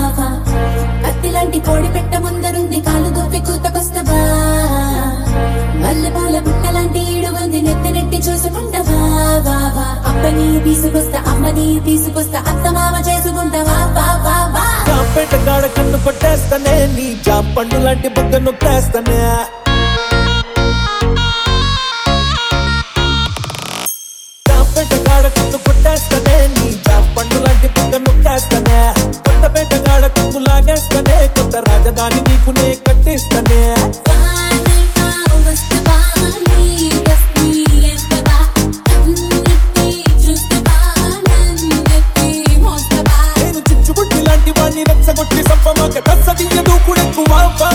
వా కత్తిలాంటి కోడి పెట్ట ముందరుంది కాలు దూపి కూతకొస్తవా మల్లె పూల బుట్టలాంటి ఈడు ఉంది నెత్తి నెట్టి చూసుకుంటవా వా వా అప్పని తీసుకొస్తా అమ్మని తీసుకొస్తా అత్త మామ చేసుకుంటవా వా వా వా కాంపేట గాడ కన్ను కొట్టేస్తానే నీ జాంపండు లాంటి బుగ్గ నొక్కేస్తానే కాంపేట గాడ కన్ను కొట్టేస్తానే నీ జాంపండు లాంటి బుగ్గ నొక్కేస్తానే కొత్తపేట గాడ కుమ్ము లాగేస్తానే కొత్త రాజధాని నీకు నే కట్టిస్తానే వానైనా వస్తవా నీ దస్తి ఎంతవా నన్నెత్తి చూస్తవా నన్నెత్తి మోస్తవా నేను చిచ్చుబుట్టి లాంటి వాణ్ణి రెచ్చగొట్టి సంపమాక దస్సదియ్య దూకుడెక్కువ